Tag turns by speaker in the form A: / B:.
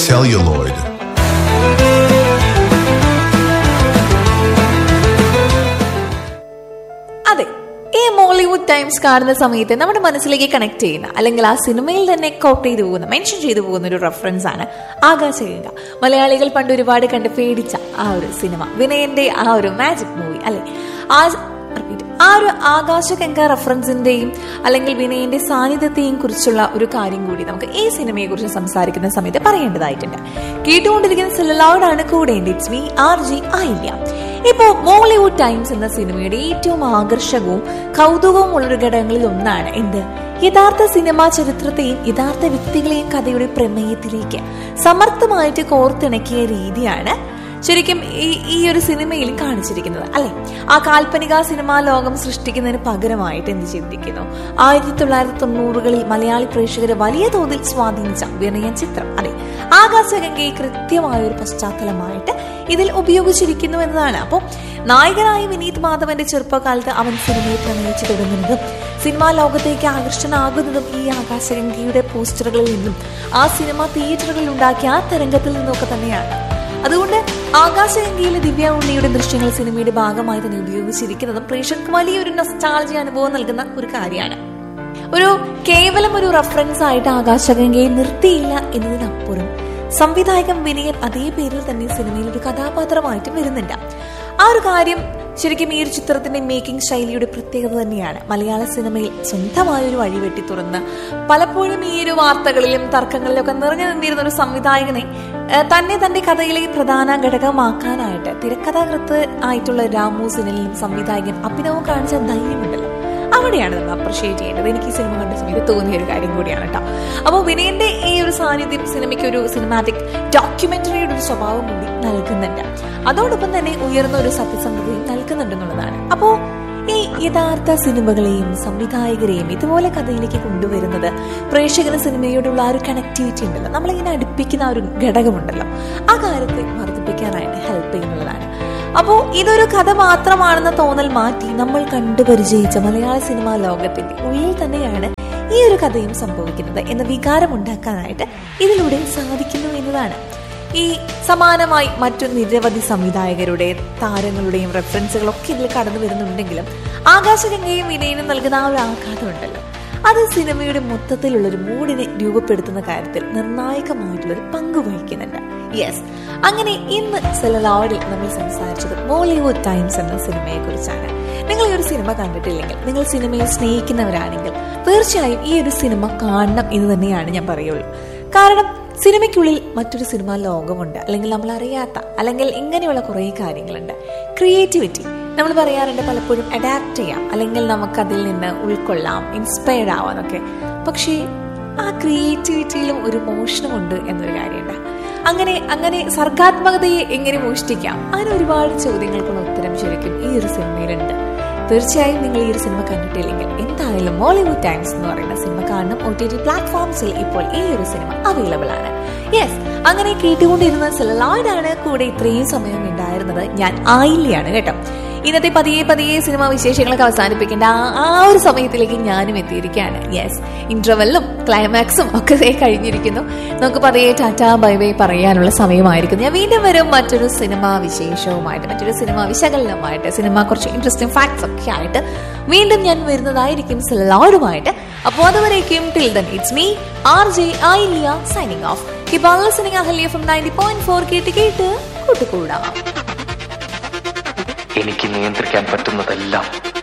A: celluloid.
B: അതെ ഈ Mollywood times കാണുന്ന സമയത്ത് നമ്മുടെ മനസ്സിലേക്ക് കണക്ട് ചെയ്യുന്ന അല്ലെങ്കിൽ ആ സിനിമയിൽ തന്നെ കോട്ട് ചെയ്തു പോകുന്ന മെൻഷൻ ചെയ്തു പോകുന്ന ഒരു റെഫറൻസ് ആണ് ആകാശഗംഗ മലയാളികൾ പണ്ട് ഒരുപാട് കണ്ട് പേടിച്ച ആ ഒരു സിനിമ വിനയന്റെ ആ ഒരു മാജിക് മൂവി അല്ലെ ആ repeat. ആ ഒരു ആകാശഗംഗ റെഫറൻസിന്റെയും അല്ലെങ്കിൽ വിനയന്റെ സാന്നിധ്യത്തെയും കുറിച്ചുള്ള ഒരു കാര്യം കൂടി നമുക്ക് ഈ സിനിമയെ കുറിച്ച് സംസാരിക്കുന്ന സമയത്ത് പറയേണ്ടതായിട്ടുണ്ട് കേട്ടുകൊണ്ടിരിക്കുന്ന സെലലോടാണ് കൂടെ ഇറ്റ്സ് മീ ആർ ജി ആയില്ല ഇപ്പോ മോളിവുഡ് ടൈംസ് എന്ന സിനിമയുടെ ഏറ്റവും ആകർഷകവും കൗതുകവും ഉള്ളൊരു ഘടകങ്ങളിൽ ഒന്നാണ് എന്ത് യഥാർത്ഥ സിനിമാ ചരിത്രത്തെയും യഥാർത്ഥ വ്യക്തികളെയും കഥയുടെ പ്രമേയത്തിലേക്ക് സമർത്ഥമായിട്ട് കോർത്തിണക്കിയ രീതിയാണ് ശരിക്കും ഈ ഈ ഒരു സിനിമയിൽ കാണിച്ചിരിക്കുന്നത് അല്ലെ ആ കാൽപ്പനിക സിനിമാ ലോകം സൃഷ്ടിക്കുന്നതിന് പകരമായിട്ട് എന്ത് ചിന്തിക്കുന്നു ആയിരത്തി തൊള്ളായിരത്തി തൊണ്ണൂറുകളിൽ മലയാളി പ്രേക്ഷകരെ വലിയ തോതിൽ സ്വാധീനിച്ച വിനയൻ ചിത്രം അല്ലെ ആകാശഗംഗയെ കൃത്യമായ ഒരു പശ്ചാത്തലമായിട്ട് ഇതിൽ ഉപയോഗിച്ചിരിക്കുന്നു എന്നതാണ് അപ്പോൾ നായകനായ വിനീത് മാധവന്റെ ചെറുപ്പകാലത്ത് അവൻ സിനിമയെ പ്രണയിച്ചു തുടങ്ങുന്നതും സിനിമാ ലോകത്തേക്ക് ആകർഷണാകുന്നതും ഈ ആകാശഗംഗയുടെ പോസ്റ്ററുകളിൽ നിന്നും ആ സിനിമ തിയേറ്ററുകളിൽ ഉണ്ടാക്കിയ ആ തരംഗത്തിൽ നിന്നൊക്കെ തന്നെയാണ് അതുകൊണ്ട് ആകാശഗംഗയിലെ ദിവ്യ ഉണ്ണിയുടെ ദൃശ്യങ്ങൾ സിനിമയുടെ ഭാഗമായി തന്നെ ഉപയോഗിച്ചിരിക്കുന്നതും പ്രേക്ഷകർക്ക് വലിയൊരു നൊസ്റ്റാൾജി അനുഭവം നൽകുന്ന ഒരു കാര്യമാണ് ഒരു കേവലം ഒരു റെഫറൻസ് ആയിട്ട് ആകാശഗംഗയെ നിർത്തിയില്ല എന്നതിനപ്പുറം സംവിധായകൻ വിനയൻ അതേ പേരിൽ തന്നെ സിനിമയിൽ ഒരു കഥാപാത്രമായിട്ട് വരുന്നുണ്ട് ആ ഒരു കാര്യം ശരിക്കും ഈ ഒരു ചിത്രത്തിന്റെ മേക്കിംഗ് ശൈലിയുടെ പ്രത്യേകത തന്നെയാണ് മലയാള സിനിമയിൽ സ്വന്തമായ ഒരു വഴി വെട്ടി തുറന്ന് പലപ്പോഴും ഈ ഒരു വാർത്തകളിലും തർക്കങ്ങളിലും ഒക്കെ നിറഞ്ഞു നിന്നിരുന്ന ഒരു സംവിധായകനെ ഏഹ്, തന്നെ തന്റെ കഥയിലെ പ്രധാന ഘടകമാക്കാനായിട്ട് തിരക്കഥാകൃത്ത് ആയിട്ടുള്ള രാമു സിനിലും സംവിധായകൻ അഭിനവ് കാണിച്ച ധൈര്യമുണ്ടല്ലോ അവിടെയാണ് നമ്മൾ അപ്രിഷിയേറ്റ് ചെയ്യേണ്ടത് എനിക്ക് ഈ സിനിമ കണ്ട സമയത്ത് തോന്നിയ ഒരു കാര്യം കൂടിയാണ് കേട്ടോ അപ്പോൾ വിനയന്റെ ഈ ഒരു സാന്നിധ്യം സിനിമയ്ക്ക് ഒരു സിനിമാറ്റിക് ഡോക്യുമെന്ററിയുടെ ഒരു സ്വഭാവം കൂടി നൽകുന്നുണ്ട് അതോടൊപ്പം തന്നെ ഉയർന്ന ഒരു സത്യസന്ധതയും നൽകുന്നുണ്ടെന്നുള്ളതാണ് അപ്പോൾ ഈ യഥാർത്ഥ സിനിമകളെയും സംവിധായകരെയും ഇതുപോലെ കഥയിലേക്ക് കൊണ്ടുവരുന്നത് പ്രേക്ഷകന് സിനിമയോടുള്ള ആ ഒരു കണക്ടിവിറ്റി ഉണ്ടല്ലോ നമ്മളിങ്ങനെ അടുപ്പിക്കുന്ന ആ ഒരു ഘടകമുണ്ടല്ലോ ആ കാര്യത്തെ വർദ്ധിപ്പിക്കാനായിട്ട് ഹെൽപ്പ് ചെയ്യുന്നുള്ളതാണ് അപ്പോൾ ഇതൊരു കഥ മാത്രമാണെന്ന തോന്നൽ മാറ്റി നമ്മൾ കണ്ടു പരിചയിച്ച മലയാള സിനിമാ ലോകത്തിന്റെ ഉള്ളിൽ തന്നെയാണ് ഈ ഒരു കഥയും സംഭവിക്കുന്നത് എന്ന വികാരം ഉണ്ടാക്കാനായിട്ട് ഇതിലൂടെ സാധിക്കുന്നു എന്നതാണ് ഈ സമാനമായി മറ്റു നിരവധി സംവിധായകരുടെ താരങ്ങളുടെയും റെഫറൻസുകളൊക്കെ ഇതിൽ കടന്നു വരുന്നുണ്ടെങ്കിലും ആകാശഗംഗയും വിനയനും നൽകുന്ന ആ ഒരു ആഘാതം ഉണ്ടല്ലോ അത് സിനിമയുടെ മൊത്തത്തിലുള്ള ഒരു മൂഡിനെ രൂപപ്പെടുത്തുന്ന കാര്യത്തിൽ നിർണായകമായിട്ടുള്ള ഒരു പങ്ക് വഹിക്കുന്നുണ്ട് യെസ് അങ്ങനെ ഇന്ന് സെലലോഡിൽ നമ്മൾ സംസാരിച്ചത് ബോളിവുഡ് ടൈംസ് എന്ന സിനിമയെ കുറിച്ചാണ് നിങ്ങൾ ഈ ഒരു സിനിമ കണ്ടിട്ടില്ലെങ്കിൽ നിങ്ങൾ സിനിമയെ സ്നേഹിക്കുന്നവരാണെങ്കിൽ തീർച്ചയായും ഈ ഒരു സിനിമ കാണണം എന്ന് തന്നെയാണ് ഞാൻ പറയുള്ളൂ കാരണം സിനിമയ്ക്കുള്ളിൽ മറ്റൊരു സിനിമാ ലോകമുണ്ട് അല്ലെങ്കിൽ നമ്മൾ അറിയാത്ത അല്ലെങ്കിൽ ഇങ്ങനെയുള്ള കുറേ കാര്യങ്ങളുണ്ട് ക്രിയേറ്റിവിറ്റി നമ്മൾ പറയാറുണ്ട് പലപ്പോഴും അഡാപ്റ്റ് ചെയ്യാം അല്ലെങ്കിൽ നമുക്ക് അതിൽ നിന്ന് ഉൾക്കൊള്ളാം ഇൻസ്പയർഡ് ആവാന്നൊക്കെ പക്ഷേ ആ ക്രിയേറ്റിവിറ്റിയിലും ഒരു മോഷണമുണ്ട് എന്നൊരു കാര്യമുണ്ട് അങ്ങനെ അങ്ങനെ സർഗാത്മകതയെ എങ്ങനെ മോഷ്ടിക്കാം അങ്ങനെ ഒരുപാട് ചോദ്യങ്ങൾക്കുള്ള ഉത്തരം ശരിക്കും ഈ ഒരു സിനിമയിലുണ്ട് തീർച്ചയായും നിങ്ങൾ ഈ ഒരു സിനിമ കണ്ടിട്ടില്ലെങ്കിൽ എന്തായാലും മോളിവുഡ് ടൈംസ് എന്ന് പറയുന്ന സിനിമ കാണണം ഒ ടി ടി പ്ലാറ്റ്ഫോംസിൽ ഇപ്പോൾ ഈ ഒരു സിനിമ അവൈലബിൾ ആണ് യെസ് അങ്ങനെ കേട്ടുകൊണ്ടിരുന്ന സെലലോയിഡാണ് കൂടെ ഇത്രയും സമയം ഉണ്ടായിരുന്നത് ഞാൻ ആയില്ലയാണ് കേട്ടോ ഇന്നത്തെ പതിയെ പതിയെ സിനിമ വിശേഷങ്ങളൊക്കെ അവസാനിപ്പിക്കേണ്ട ആ- ആ ഒരു സമയത്തിലേക്ക് ഞാനും എത്തിയിരിക്കുകയാണ് യെസ് ഇന്റർവെല്ലും ക്ലൈമാക്സും ഒക്കെ ദേ കഴിഞ്ഞിരിക്കുന്നു നമുക്ക് പതിയെ ടാറ്റ ബൈ ബൈ പറയാനുള്ള സമയമായിരിക്കും ഞാൻ വീണ്ടും വരും മറ്റൊരു സിനിമാ വിശേഷവുമായിട്ട് മറ്റൊരു സിനിമാ വിശകലനമായിട്ട് സിനിമ കുറച്ച് ഇൻട്രസ്റ്റിംഗ് ഫാക്ട്സ് ഒക്കെ ആയിട്ട് വീണ്ടും ഞാൻ വരുന്നതായിരിക്കും എല്ലാവരുമായിട്ട് അപ്പോൾ അതുവരേക്കും till then it's me R J Ailiya signing off keep on listening Ahalya from ninety point four കേട്ട് കേട്ട് കൂട്ടുകൂടാം
C: എനിക്ക് നിയന്ത്രിക്കാൻ പറ്റുന്നതെല്ലാം